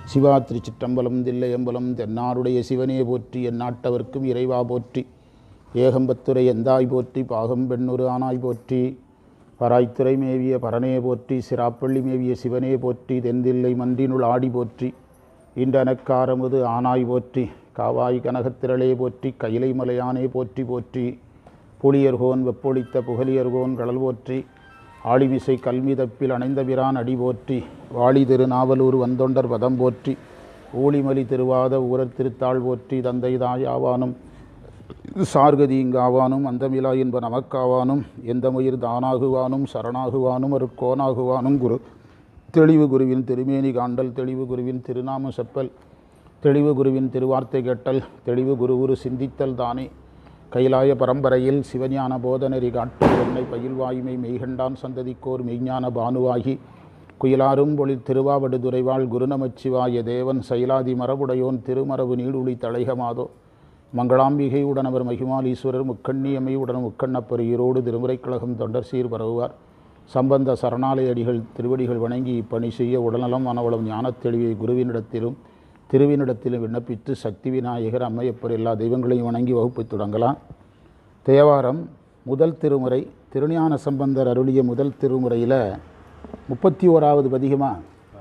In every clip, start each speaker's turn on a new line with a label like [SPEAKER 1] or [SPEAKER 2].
[SPEAKER 1] சிவா திருச்சிற்றம்பலம் தில்லையம்பலம் தென்னாருடைய சிவனே போற்றி எந்நாட்டவர்க்கும் இறைவா போற்றி ஏகம்பத்துரை எந்தாய் போற்றி பாகம் பெண்ணுரு ஆனாய் போற்றி பராய்த்துறை மேவிய பரனே போற்றி சிராப்பள்ளி மேவிய சிவனே போற்றி தென்தில்லை மன்றினுள் ஆடி போற்றி இன்றனக்காரமுது ஆனாய் போற்றி காவாய் கனகத்திரளே போற்றி கைலை மலையானே போற்றி போற்றி புலியர்கோன் வெப்பொழித்த புகலியர்கோன் கடல் போற்றி ஆளிமிசை கல்மிதப்பில் அணைந்த பிரான் அடி போற்றி வாளி திருநாவலூர் வந்தொண்டர் பதம் போற்றி ஊழிமலி திருவாத ஊரர் திருத்தாள் போற்றி தந்தை தாயாவானும் சார்கதி இங்காவானும் அந்தமிலா என்ப நமக்காவானும் எந்த மயிர் தானாகுவானும் சரணாகுவானும் ஒரு கோனாகுவானும் குரு தெளிவு குருவின் திருமேனி காண்டல் தெளிவு குருவின் திருநாம செப்பல் தெளிவு குருவின் திருவார்த்தை கேட்டல் தெளிவு குருவுரு சிந்தித்தல் தானே கைலாய பரம்பரையில் சிவஞான போதனரி காட்டு என்னை பயில்வாய்மை மெய்கண்டான் சந்ததிக்கோர் மெய்ஞான பானுவாகி குயிலாரும் பொழில் திருவாவடுதுறைவாள் குருநமச்சிவாய தேவன் சைலாதி மரபுடையோன் திருமரபு நீடுழி தழைகமாதோ மங்களாம்பிகை உடனவர் மகிமால் ஈஸ்வரர் முக்கண்ணியமை உடன் முக்கண்ணப்பர் ஈரோடு திருமுறைக் கழகம் தொண்டர் சீர் பரவுவார் சம்பந்த சரணாலய அடிகள் திருவடிகள் வணங்கி இப்பணி செய்ய உடல்நலம் மனவளம் ஞானத் தெளிவை குருவினிடத்திலும் திருவினிடத்திலும் விண்ணப்பித்து சக்தி விநாயகர் அம்மையப்பர் எல்லா தெய்வங்களையும் வணங்கி வகுப்பை தொடங்கலாம் தேவாரம் முதல் திருமுறை திருஞான சம்பந்தர் அருளிய முதல் திருமுறையில் முப்பத்தி ஓராவது பதிகமா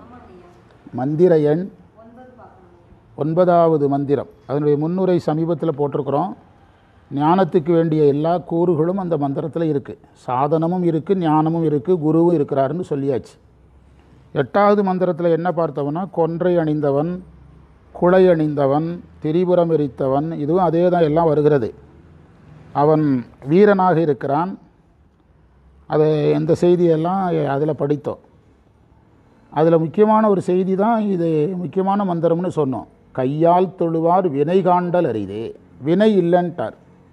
[SPEAKER 1] மந்திர எண் ஒன்பதாவது மந்திரம் அதனுடைய முன்னுரை சமீபத்தில் போட்டிருக்கிறோம் ஞானத்துக்கு வேண்டிய எல்லா கூறுகளும் அந்த மந்திரத்தில் இருக்குது சாதனமும் இருக்குது ஞானமும் இருக்குது குருவும் இருக்கிறாருன்னு சொல்லியாச்சு எட்டாவது மந்திரத்தில் என்ன பார்த்தோம்னா கொன்றை அணிந்தவன் குலை அணிந்தவன் திரிபுரம் எரித்தவன் இதுவும் அதே தான் எல்லாம் வருகிறது அவன் வீரனாக இருக்கிறான் அதை இந்த செய்தியெல்லாம் அதில் படித்தோம் அதில் முக்கியமான ஒரு செய்தி தான் இது முக்கியமான மந்திரம்னு சொன்னோம் கையால் தொழுவார் வினை காண்டல் அரிதே வினை இல்லைன்ட்டார்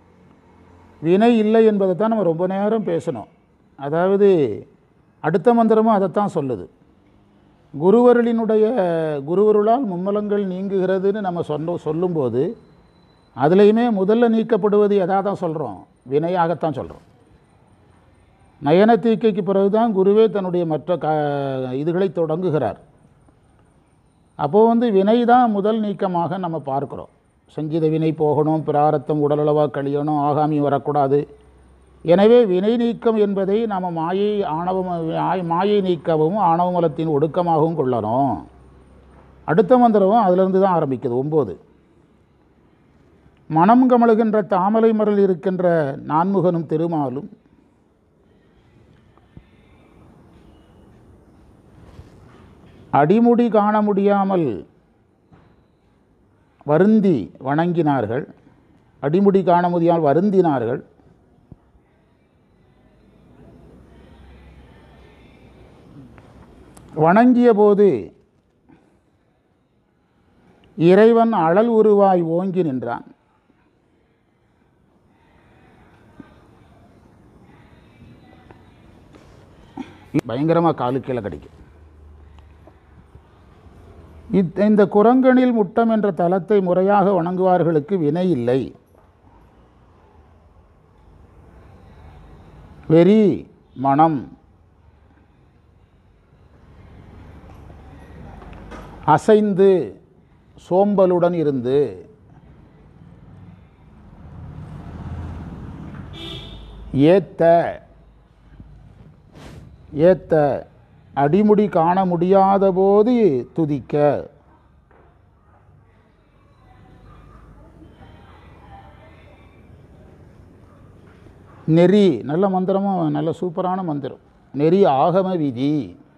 [SPEAKER 1] வினை இல்லை என்பதை தான் நம்ம ரொம்ப நேரம் பேசணும் அதாவது அடுத்த மந்திரமும் அதைத்தான் சொல்லுது குருவருளினுடைய குருவருளால் மும்மலங்கள் நீங்குகிறதுன்னு நம்ம சொன்ன சொல்லும்போது அதுலேயுமே முதல்ல நீக்கப்படுவது எதாக தான் சொல்கிறோம் வினையாகத்தான் சொல்கிறோம் நயன தீக்கைக்கு பிறகு தான் குருவே தன்னுடைய மற்ற க இதுகளை தொடங்குகிறார் அப்போது வந்து வினை தான் முதல் நீக்கமாக நம்ம பார்க்குறோம் சங்கீத வினை போகணும் பிராரத்தம் உடலளவாக கழியணும் ஆகாமி வரக்கூடாது எனவே வினை நீக்கம் என்பதை நாம் மாயை ஆணவம் மாயை நீக்கவும் ஆணவமலத்தின் ஒடுக்கமாகவும் கொள்ளணும் அடுத்த மந்திரமும் அதிலிருந்து தான் ஆரம்பிக்குது ஒம்பது மனம் கமழுகின்ற தாமரை மரல் இருக்கின்ற நான்முகனும் திருமாலும் அடிமுடி காண முடியாமல் வருந்தி வணங்கினார்கள் அடிமுடி காண முடியாமல் வருந்தினார்கள் வணங்கிய போது இறைவன் அழல் உருவாய் ஓங்கி நின்றான் பயங்கரமாக காலு கீழே கிடைக்கும் இந்த குரங்கனில் முட்டம் என்ற தலத்தை முறையாக வணங்குவார்களுக்கு வினை இல்லை வெறி மனம் அசைந்து சோம்பலுடன் இருந்து ஏத்த ஏத்த அடிமுடி காண முடியாத போது துதிக்க நெறி நல்ல மந்திரமும் நல்ல சூப்பரான மந்திரம் நெறி ஆகம விதி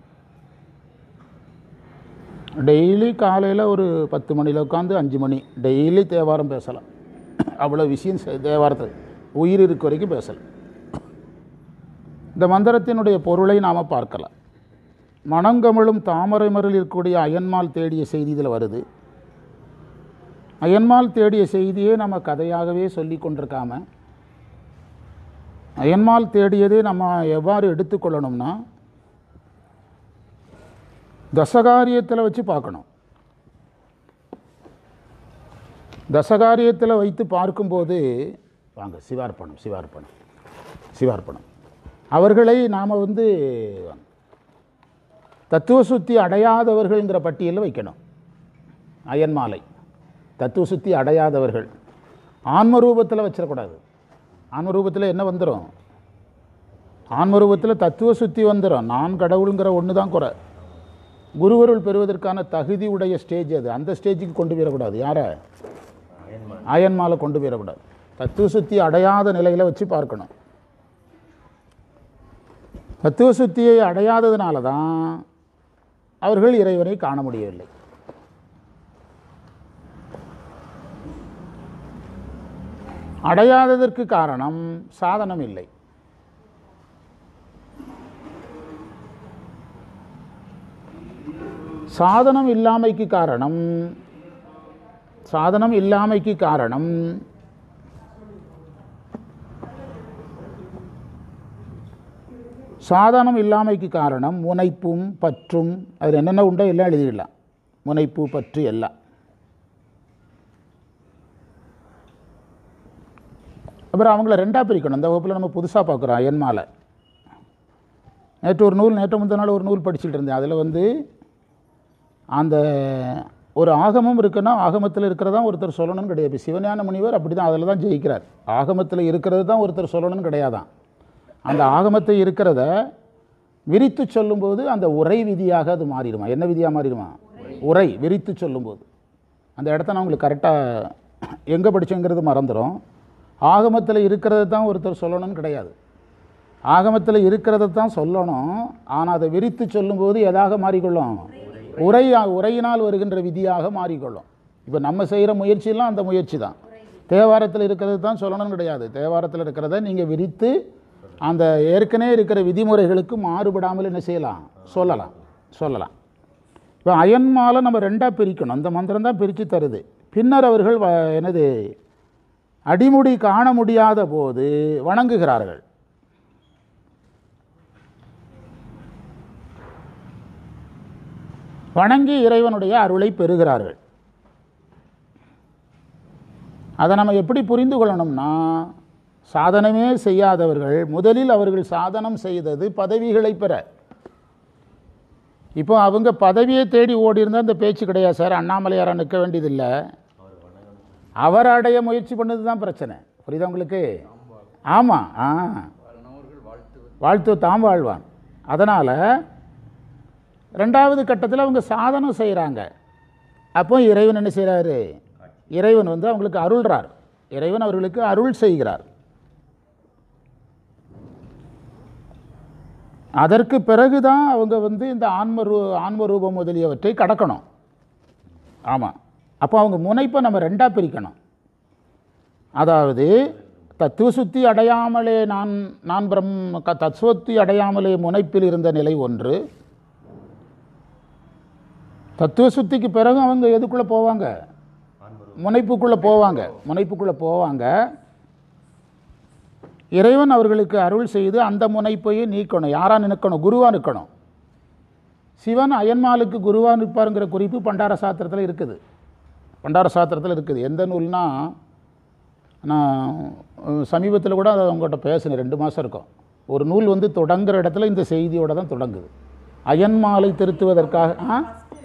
[SPEAKER 1] டெய்லி காலையில் ஒரு பத்து மணியில் உட்காந்து அஞ்சு மணி டெய்லி தேவாரம் பேசலாம் அவ்வளோ விஷயம் தேவாரத்தில் உயிர் இருக்க வரைக்கும் பேசலாம் இந்த மந்திரத்தினுடைய பொருளை நாம் பார்க்கலாம் மணங்கமிழும் தாமரை மருள் இருக்கக்கூடிய அயன்மால் தேடிய செய்தி இதில் வருது அயன்மால் தேடிய செய்தியே நம்ம கதையாகவே சொல்லி கொண்டிருக்காம அயன்மால் தேடியதே நம்ம எவ்வாறு எடுத்துக்கொள்ளணும்னா தசகாரியத்தில் வச்சு பார்க்கணும் தசகாரியத்தில் வைத்து பார்க்கும்போது வாங்க சிவார்ப்பணம் சிவார்ப்பணம் சிவார்ப்பணம் அவர்களை நாம் வந்து தத்துவ சுத்தி அடையாதவர்கள்ங்கிற பட்டியலில் வைக்கணும் அயன்மாலை தத்துவ சுத்தி அடையாதவர்கள் ஆன்ம ரூபத்தில் வச்சிடக்கூடாது ஆன்ம ரூபத்தில் என்ன வந்துடும் ஆன்ம ரூபத்தில் தத்துவ சுத்தி வந்துடும் நான் கடவுளுங்கிற ஒன்று தான் குறை குருவருள் பெறுவதற்கான தகுதி உடைய ஸ்டேஜ் அது அந்த ஸ்டேஜுக்கு கொண்டு போயிடக்கூடாது யாரை அயன்மாலை கொண்டு போயிடக்கூடாது தத்துவ சுத்தி அடையாத நிலையில் வச்சு பார்க்கணும் தத்துவ சுத்தியை அடையாததுனால தான் அவர்கள் இறைவனை காண முடியவில்லை அடையாததற்கு காரணம் சாதனம் இல்லை சாதனம் இல்லாமைக்கு காரணம் சாதனம் இல்லாமைக்கு காரணம் சாதனம் இல்லாமைக்கு காரணம் முனைப்பும் பற்றும் அதில் என்னென்ன உண்டோ எல்லாம் எழுதிடலாம் முனைப்பு பற்று எல்லாம் அப்புறம் அவங்கள ரெண்டாக பிரிக்கணும் இந்த வகுப்பில் நம்ம புதுசாக பார்க்குறோம் அயன்மாலை நேற்று ஒரு நூல் நேற்று முந்தின நாள் ஒரு நூல் படிச்சுட்டு இருந்தேன் அதில் வந்து அந்த ஒரு ஆகமம் இருக்குன்னா ஆகமத்தில் இருக்கிறதா ஒருத்தர் சொல்லணும்னு கிடையாது இப்ப சிவஞான முனிவர் அப்படி தான் அதில் தான் ஜெயிக்கிறார் ஆகமத்தில் இருக்கிறது தான் ஒருத்தர் சொல்லணும்னு கிடையாதான் அந்த ஆகமத்தை இருக்கிறத விரித்து சொல்லும்போது அந்த உரை விதியாக அது மாறிடுமா என்ன விதியாக மாறிடுமா உரை விரித்து சொல்லும்போது அந்த இடத்த நான் உங்களுக்கு கரெக்டாக எங்கே படிச்சேங்கிறது மறந்துடும் ஆகமத்தில் இருக்கிறது தான் ஒருத்தர் சொல்லணும்னு கிடையாது ஆகமத்தில் இருக்கிறத தான் சொல்லணும் ஆனால் அதை விரித்து சொல்லும்போது எதாக மாறிக்கொள்ளும் உரை உரையினால் வருகின்ற விதியாக மாறிக்கொள்ளும் இப்போ நம்ம செய்கிற முயற்சியெல்லாம் அந்த முயற்சி தான் தேவாரத்தில் இருக்கிறது தான் சொல்லணும்னு கிடையாது தேவாரத்தில் இருக்கிறத நீங்கள் விரித்து அந்த ஏற்கனவே இருக்கிற விதிமுறைகளுக்கு மாறுபடாமல் என்ன செய்யலாம் சொல்லலாம் சொல்லலாம் இப்போ அயன்மாலை நம்ம ரெண்டாக பிரிக்கணும் அந்த மந்திரம் தான் பிரித்து தருது பின்னர் அவர்கள் வ- என்னது அடிமுடி காண முடியாத போது வணங்குகிறார்கள் வணங்கி இறைவனுடைய அருளை பெறுகிறார்கள் அதை நம்ம எப்படி புரிந்து கொள்ளணும்னா சாதனமே செய்யாதவர்கள் முதலில் அவர்கள் சாதனம் செய்தது பதவிகளை பெற இப்போ அவங்க பதவியை தேடி ஓடி இருந்தால் இந்த பேச்சு கிடையாது சார் அண்ணாமலையாரா நிற்க வேண்டியதில்லை அவர் அடைய முயற்சி பண்ணது தான் பிரச்சனை புரியுதா உங்களுக்கு ஆமாம் ஆ வாழ்த்து தாம் வாழ்வான் அதனால் ரெண்டாவது கட்டத்தில் அவங்க சாதனம் செய்கிறாங்க அப்போ இறைவன் என்ன செய்கிறாரு இறைவன் வந்து அவங்களுக்கு அருள்றார் இறைவன் அவர்களுக்கு அருள் செய்கிறார் அதற்கு பிறகு தான் அவங்க வந்து இந்த ஆன்ம ரூ ஆன்ம ரூபம் முதலியவற்றை கடக்கணும் ஆமாம் அப்போ அவங்க முனைப்பை நம்ம ரெண்டாக பிரிக்கணும் அதாவது தத்துவ சுத்தி அடையாமலே நான் நான் பிரம் க- தத்துவத்தி அடையாமலே முனைப்பில் இருந்த நிலை ஒன்று தத்துவ சுத்திக்கு பிறகு அவங்க எதுக்குள்ளே போவாங்க முனைப்புக்குள்ளே போவாங்க முனைப்புக்குள்ளே போவாங்க இறைவன் அவர்களுக்கு அருள் செய்து அந்த முனைப்பையும் நீக்கணும் யாராக நிற்கணும் குருவாக நிற்கணும் சிவன் அயன்மாலுக்கு குருவாக நிற்பாருங்கிற குறிப்பு பண்டார சாத்திரத்தில் இருக்குது பண்டார சாத்திரத்தில் இருக்குது எந்த நூல்னா நான் சமீபத்தில் கூட அதை உங்கள்கிட்ட பேசினேன் ரெண்டு மாதம் இருக்கும் ஒரு நூல் வந்து தொடங்குற இடத்துல இந்த செய்தியோட தான் தொடங்குது அயன்மாலை திருத்துவதற்காக ஆ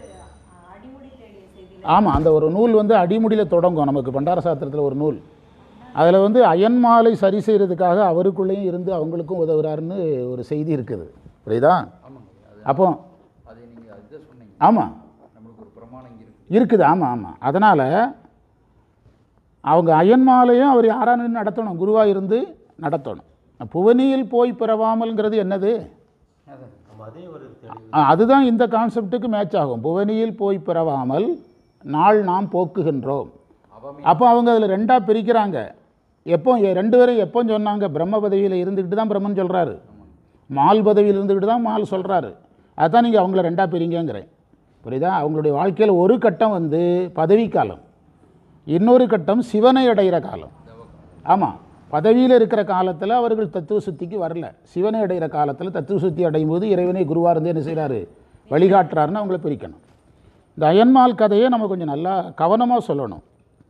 [SPEAKER 1] ஆமாம் அந்த ஒரு நூல் வந்து அடிமுடியில் தொடங்கும் நமக்கு பண்டார சாத்திரத்தில் ஒரு நூல் அதில் வந்து அயன்மாலை சரி செய்கிறதுக்காக அவருக்குள்ளேயும் இருந்து அவங்களுக்கும் உதவுறாருன்னு ஒரு செய்தி இருக்குது புரியுதா அப்போ
[SPEAKER 2] அதை நீங்கள் அதுதான் சொன்னீங்க
[SPEAKER 1] ஆமாம்
[SPEAKER 2] நம்மளுக்கு ஒரு பிரமாணம் இங்கே இருக்கு
[SPEAKER 1] இருக்குது ஆமாம் ஆமாம் அதனால் அவங்க அயன்மாலையும் அவர் யாரா நின்னு நடத்தணும் குருவாக இருந்து நடத்தணும் புவனியில் போய் பிறவாமல்ங்கிறது என்னது ஆ, அதுதான் இந்த கான்செப்ட்டுக்கு மேட்ச் ஆகும் புவனியில் போய் பிறவாமல் நாள் நாம் போக்குகின்றோம் அப்போ அவங்க அதில் ரெண்டாக பிரிக்கிறாங்க எப்போ எ- ரெண்டு பேரும் எப்போ சொன்னாங்க பிரம்ம பதவியில் இருந்துக்கிட்டு தான் பிரம்மன் சொல்கிறாரு மால் பதவியில் இருந்துக்கிட்டு தான் மால் சொல்கிறாரு அதான் நீங்கள் அவங்கள ரெண்டாக பிரிங்கங்கிறேன் புரியுதா அவங்களுடைய வாழ்க்கையில் ஒரு கட்டம் வந்து பதவி காலம் இன்னொரு கட்டம் சிவனை அடைகிற காலம் ஆமாம் பதவியில் இருக்கிற காலத்தில் அவர்கள் தத்துவ சுத்திக்கு வரல சிவனை அடைகிற காலத்தில் தத்துவ சுத்தி அடையும் போது இறைவனை குருவாக இருந்து என்ன செய்கிறாரு வழிகாட்டுறாருன்னு அவங்கள பிரிக்கணும் இந்த அயன்மால் கதையை நம்ம கொஞ்சம் நல்லா கவனமாக சொல்லணும்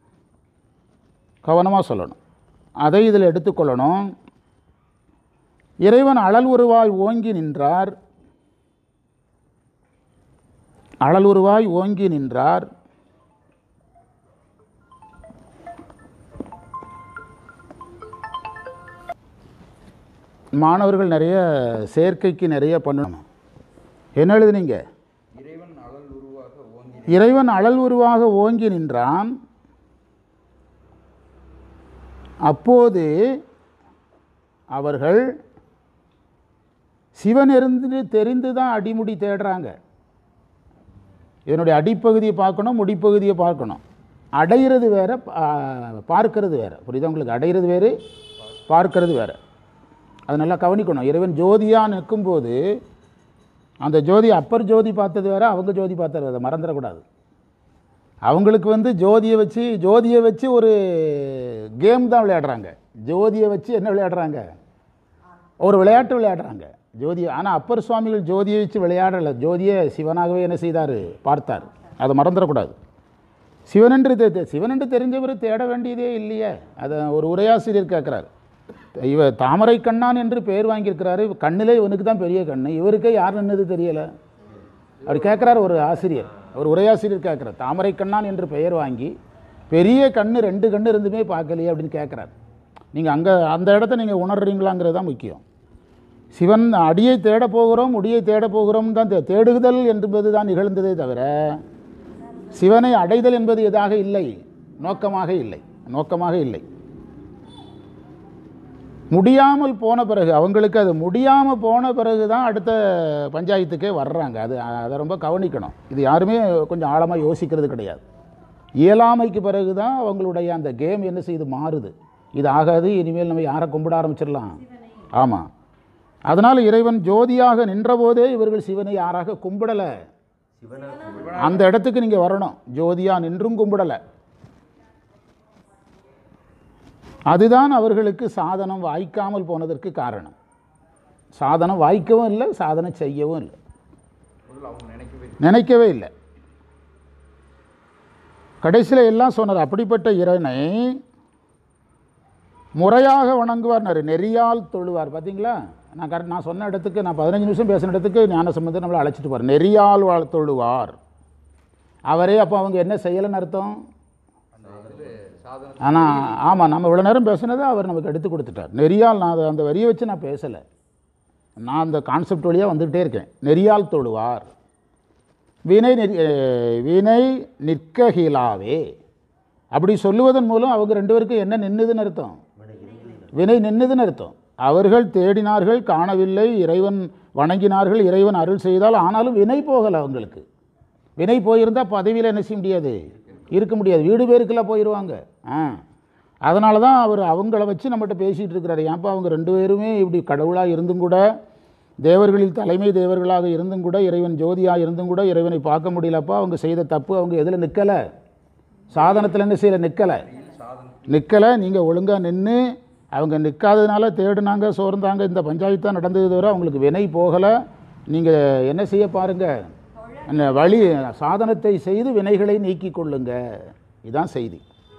[SPEAKER 1] கவனமாக சொல்லணும் அதை இதில் எடுத்துக்கொள்ளணும் இறைவன் அழல் உருவாய் ஓங்கி நின்றார் அழல் உருவாய் ஓங்கி நின்றார் மாணவர்கள் நிறைய சேர்க்கைக்கு நிறைய பண்ணணும் என்ன எழுதுனீங்க
[SPEAKER 2] இறைவன் அழல் உருவாக ஓங்கி
[SPEAKER 1] இறைவன் அழல் உருவாக ஓங்கி நின்றான் அப்போது அவர்கள் சிவன் இருந்து தெரிந்து தான் அடிமுடி தேடுறாங்க இதனுடைய அடிப்பகுதியை பார்க்கணும் முடிப்பகுதியை பார்க்கணும் அடையிறது வேற பா- பார்க்கிறது வேற புரியுதா உங்களுக்கு அடையிறது வேறு பார்க்கிறது வேற அது நல்லா கவனிக்கணும் இறைவன் ஜோதியாக நிற்கும்போது அந்த ஜோதி அப்பர் ஜோதி பார்த்தது வேற அவங்க ஜோதி பார்த்தது வேற மறந்துடக்கூடாது அவங்களுக்கு வந்து ஜோதியை வச்சு ஜோதியை வச்சு ஒரு கேம் தான் விளையாடுறாங்க ஜோதியை வச்சு என்ன விளையாடுறாங்க ஒரு விளையாட்டு விளையாடுறாங்க ஜோதி ஆனால் அப்பர் சுவாமிகள் ஜோதியை வச்சு விளையாடலை ஜோதியை சிவனாகவே என்ன செய்தார் பார்த்தார் அதை மறந்துடக்கூடாது சிவனென்று தெ- தெ- சிவனென்று தெரிஞ்சவர் தேட வேண்டியதே இல்லையே அதை ஒரு உரையாசிரியர் கேட்குறாரு இவ தாமரை கண்ணான் என்று பெயர் வாங்கியிருக்கிறாரு கண்ணிலே இவனுக்கு தான் பெரிய கண்ணு இவருக்கே யார் நின்னது தெரியலை அவர் கேட்குறாரு ஒரு ஆசிரியர் ஒரு உரையாசிரியர் கேட்குறார் தாமரை கண்ணான் என்று பெயர் வாங்கி பெரிய கண்ணு ரெண்டு கண்ணு இருந்துமே பார்க்கலையே அப்படின்னு கேட்குறாரு நீங்கள் அங்கே அந்த இடத்த நீங்கள் உணர்றீங்களாங்கிறது தான் முக்கியம் சிவன் அடியை தேட போகிறோம் முடியை தேட போகிறோம் தான் தே- தேடுதல் என்பது தான் நிகழ்ந்ததே தவிர சிவனை அடைதல் என்பது எதாக இல்லை நோக்கமாக இல்லை நோக்கமாக இல்லை முடியாமல் போன பிறகு அவங்களுக்கு அது முடியாமல் போன பிறகு தான் அடுத்த பஞ்சாயத்துக்கே வர்றாங்க அது அதை ரொம்ப கவனிக்கணும் இது யாருமே கொஞ்சம் ஆழமாக யோசிக்கிறது கிடையாது இயலாமைக்கு பிறகு தான் அவங்களுடைய அந்த கேம் என்ன செய்யுது மாறுது இது ஆகாது இனிமேல் நம்ம யாரை கும்பிட ஆரம்பிச்சிடலாம் ஆமாம் அதனால் இறைவன் ஜோதியாக நின்றபோதே இவர்கள் சிவனை யாராக கும்பிடலை அந்த இடத்துக்கு நீங்கள் வரணும் ஜோதியா நின்றும் கும்பிடலை அதுதான் அவர்களுக்கு சாதனம் வாய்க்காமல் போனதற்கு காரணம் சாதனம் வாய்க்கவும் இல்லை சாதனை செய்யவும் இல்லை
[SPEAKER 2] முதல்ல அவங்க நினைக்கவே இல்லை.
[SPEAKER 1] நினைக்கவே இல்லை கடைசியில் எல்லாம் சொன்னார் அப்படிப்பட்ட இறைவனை முறையாக வணங்குவார் நெறியால் தொழுவார் பார்த்தீங்களா நான் கரெக்ட் நான் சொன்ன இடத்துக்கு நான் பதினஞ்சு நிமிஷம் பேசின இடத்துக்கு ஞானசம்பந்தர் நம்மளை அழைச்சிட்டு போவார் நெறியால் வாழ் தொழுவார் அவரே அப்போ அவங்க என்ன செய்யலைன்னு அர்த்தம்
[SPEAKER 2] அந்த இது சாதனை
[SPEAKER 1] ஆனால் ஆமாம் நம்ம இவ்வளோ நேரம் பேசுனதை அவர் நமக்கு எடுத்து கொடுத்துட்டார் நெறியால் நான் அதை அந்த வரியை வச்சு நான் பேசலை நான் அந்த கான்செப்ட் வழியாக வந்துக்கிட்டே இருக்கேன் நெறியால் தொழுவார் வினை நிற்- அஹ் வினை நிற்ககிலாவே அப்படி சொல்லுவதன் மூலம் அவங்க ரெண்டு பேருக்கும் என்ன நின்னுதுன்னு அர்த்தம் வினை நின்னுதுன்னு அர்த்தம் அவர்கள் தேடினார்கள் காணவில்லை இறைவன் வணங்கினார்கள் இறைவன் அருள் செய்தால் ஆனாலும் வினை போகலை அவங்களுக்கு வினை போயிருந்தால் பதவியில் என்ன செய்ய முடியாது இருக்க முடியாது வீடு பேருக்கெல்லாம் போயிடுவாங்க ஆ அதனால தான் அவர் அவங்கள வச்சு நம்மகிட்ட பேசிகிட்டு இருக்கிறாரு ஏன்ப்பா அவங்க ரெண்டு பேருமே இப்படி கடவுளாக இருந்தும் கூட தேவர்களில் தலைமை தேவர்களாக இருந்தும் கூட இறைவன் ஜோதியாக இருந்தும் கூட இறைவனை பார்க்க முடியலப்பா அவங்க செய்த தப்பு அவங்க எதில் நிற்கலை சாதனத்தில் என்ன செய்யலை நிற்கலை நிற்கலை நீங்கள் ஒழுங்காக நின்று அவங்க நிற்காததுனால தேடுனாங்க சோர்ந்தாங்க இந்த பஞ்சாயத்து தான் நடந்தது தவிர அவங்களுக்கு வினை போகலை நீங்கள் என்ன செய்ய பாருங்க அந்த வழி சாதனத்தை செய்து வினைகளை நீக்கிக் கொள்ளுங்க இதுதான் செய்தி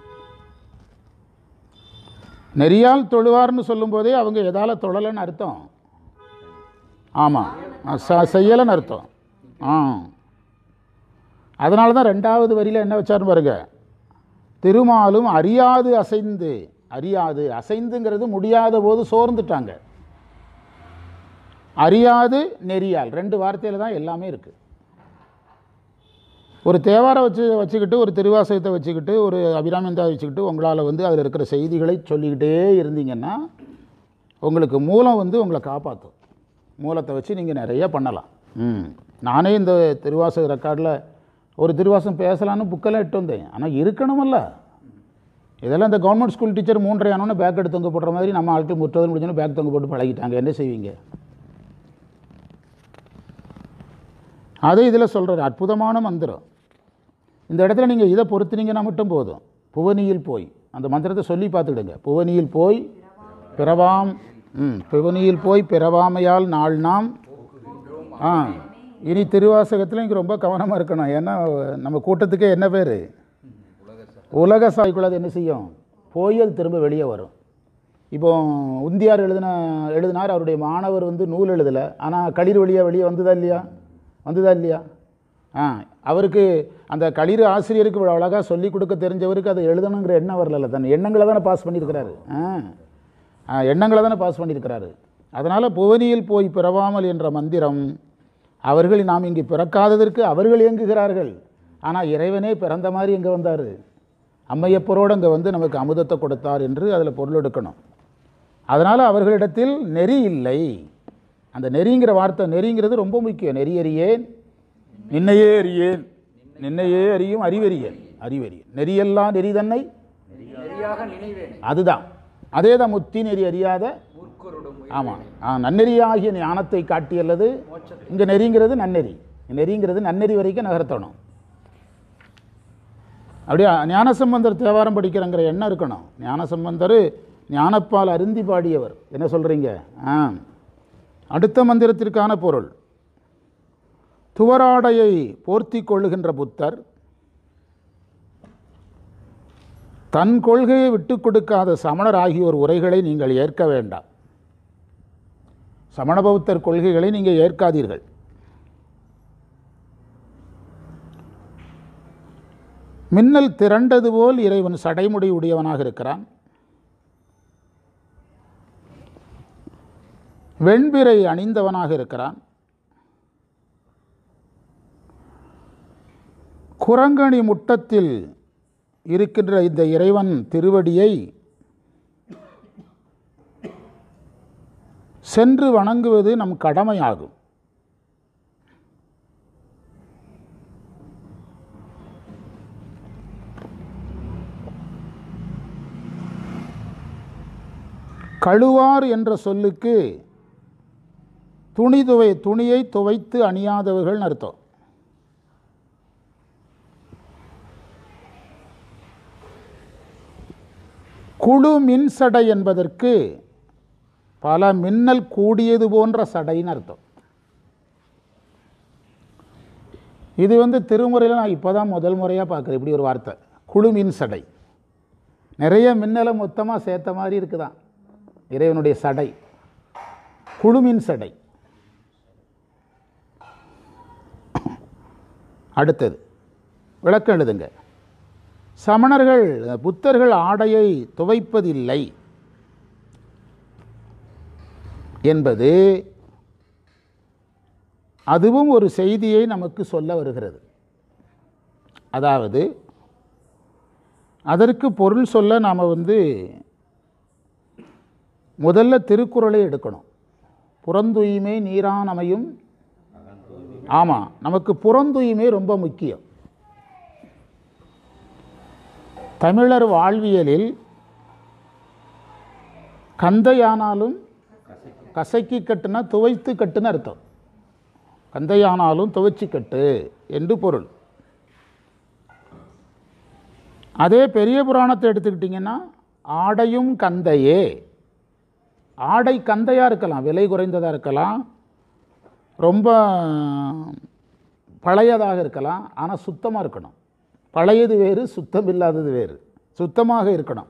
[SPEAKER 1] நெறியால் தொழுவார்னு சொல்லும்போதே அவங்க எதால தொழலைன்னு அர்த்தம் ஆமாம் ச செய்யலைன்னு அர்த்தம் ஆ அதனால தான் ரெண்டாவது வரியில் என்ன வச்சாருன்னு பாருங்க திருமாலும் அறியாது அசைந்து அறியாது அசைந்துங்கிறது முடியாத போது சோர்ந்துட்டாங்க அறியாது நெறியால் ரெண்டு வார்த்தையில் தான் எல்லாமே இருக்குது ஒரு தேவாரம் வச்சு வச்சுக்கிட்டு ஒரு திருவாசகத்தை வச்சுக்கிட்டு ஒரு அபிராமிந்தா வச்சுக்கிட்டு உங்களால் வந்து அதில் இருக்கிற செய்திகளை சொல்லிக்கிட்டே இருந்தீங்கன்னா உங்களுக்கு மூலம் வந்து உங்களை காப்பாற்றும் மூலத்தை வச்சு நீங்கள் நிறைய பண்ணலாம் ம் நானே இந்த திருவாசக ரெக்கார்டில் ஒரு திருவாசகம் பேசலான்னு புக்கெல்லாம் இட்டு வந்தேன் ஆனால் இருக்கணுமல்ல இதெல்லாம் இந்த கவர்மெண்ட் ஸ்கூல் டீச்சர் மூன்றரை ஆனோன்னு பேக் எடுத்து தொங்க போடுற மாதிரி நம்ம ஆட்கள் முற்றதும் முடிஞ்சோன்னு பேக் தொங்க போட்டு பழகிட்டாங்க என்ன செய்வீங்க அதை இதில் சொல்கிறார் அற்புதமான மந்திரம் இந்த இடத்துல நீங்கள் இதை பொறுத்துனீங்கன்னா மட்டும் போதும் புவனியில் போய் அந்த மந்திரத்தை சொல்லி பார்த்துடுங்க புவனியில் போய் பிறவாம் ம் புவனியில் போய் பிறவாமையால் நாள் நாம் ஆ இனி திருவாசகத்தில் இங்கே ரொம்ப கவனமாக இருக்கணும் ஏன்னா நம்ம கூட்டத்துக்கே என்ன பேர் உலக சாய்க்குள்ள அது என்ன செய்யும் போய் அது திரும்ப வெளியே வரும் இப்போ உந்தியார் எழுதின எழுதினார் அவருடைய மாணவர் வந்து நூல் எழுதலை ஆனால் களிர் வழியாக வெளியே வந்ததா இல்லையா வந்ததா இல்லையா ஆ அவருக்கு அந்த களிர் ஆசிரியருக்கு இவ்வளோ அழகாக சொல்லிக் கொடுக்க தெரிஞ்சவருக்கு அதை எழுதணுங்கிற எண்ணம் வரல தன் எண்ணங்களை தானே பாஸ் பண்ணியிருக்கிறாரு ஆ ஆ, எண்ணங்களை தானே பாஸ் பண்ணியிருக்கிறாரு அதனால் புவனியில் போய் பிறவாமல் என்ற மந்திரம் அவர்கள் நாம் இங்கு பிறக்காததற்கு அவர்கள் இயங்குகிறார்கள் ஆனால் இறைவனே பிறந்த மாதிரி இங்கே வந்தார் அம்மையப்பரோடு அங்கே வந்து நமக்கு அமுதத்தை கொடுத்தார் என்று அதில் பொருள் எடுக்கணும் அதனால் அவர்களிடத்தில் நெறி இல்லை அந்த நெறிங்கிற வார்த்தை நெறிங்கிறது ரொம்ப முக்கியம் நெறி அறியேன் நின்னையே அறியேன் நின்னையே அறியும் அறிவறியேன் அறிவறியேன் நெறியெல்லாம் நெறி தன்னை
[SPEAKER 2] சரியாக நினைவேன்
[SPEAKER 1] அதுதான் அதே தான் முத்தி நெறி அறியாத
[SPEAKER 2] மூர்க்கருடும்
[SPEAKER 1] ஆமாம் நன்னெறியாகிய ஞானத்தை காட்டியல்லது இங்கே நெறிங்கிறது நன்னெறி நெறிங்கிறது நன்னெறி வரைக்கும் நகர்த்தணும் அப்படியே ஞானசம்பந்தர் தேவாரம் படிக்கிறங்கிற எண்ணம் இருக்கணும் ஞானசம்பந்தர் ஞானப்பால் அருந்தி பாடியவர் என்ன சொல்கிறீங்க ஆ அடுத்த மந்திரத்திற்கான பொருள் துவராடையை போர்த்தி கொள்ளுகின்ற புத்தர் தன் கொள்கையை விட்டு கொடுக்காத சமணர் ஆகியோர் உரைகளை நீங்கள் ஏற்க வேண்டாம் சமண பௌத்தர் கொள்கைகளை நீங்கள் ஏற்காதீர்கள் மின்னல் திரண்டது போல் இறைவன் சடைமுடி உடையவனாக இருக்கிறான் வெண்பிறை அணிந்தவனாக இருக்கிறான் குரங்கணி முட்டத்தில் இருக்கின்ற இந்த இறைவன் திருவடியை சென்று வணங்குவது நம் கடமையாகும் கழுவார் என்ற சொல்லுக்கு துணி துவை துணியை துவைத்து அணியாதவர்கள் அர்த்தம் குழு மின் சடை என்பதற்கு பல மின்னல் கூடியது போன்ற சடைன்னு அர்த்தம் இது வந்து திருமுறையில் நான் இப்போ தான் முதல் முறையாக பார்க்குறேன் இப்படி ஒரு வார்த்தை குழு மின் சடை நிறைய மின்னலை மொத்தமாக சேர்த்த மாதிரி இருக்குதான் இறைவனுடைய சடை குழுமின் சடை அடுத்தது விளக்கம் எழுதுங்க சமணர்கள் புத்தர்கள் ஆடையை துவைப்பதில்லை என்பது அதுவும் ஒரு செய்தியை நமக்கு சொல்ல வருகிறது அதாவது அதற்கு பொருள் சொல்ல நாம் வந்து முதல்ல திருக்குறளை எடுக்கணும் புறந்தூய்மை நீரான் அமையும் ஆமாம் நமக்கு புறந்தூய்மை ரொம்ப முக்கியம் தமிழர் வாழ்வியலில் கந்தையானாலும் கசக்கி கட்டுனா துவைத்து கட்டுன்னு அர்த்தம் கந்தையானாலும் துவைச்சி கட்டு என்று பொருள் அதே பெரிய புராணத்தை எடுத்துக்கிட்டிங்கன்னா ஆடையும் கந்தையே ஆடை கந்தையாக இருக்கலாம் விலை குறைந்ததாக இருக்கலாம் ரொம்ப பழையதாக இருக்கலாம் ஆனால் சுத்தமாக இருக்கணும் பழையது வேறு சுத்தம் இல்லாதது வேறு சுத்தமாக இருக்கணும்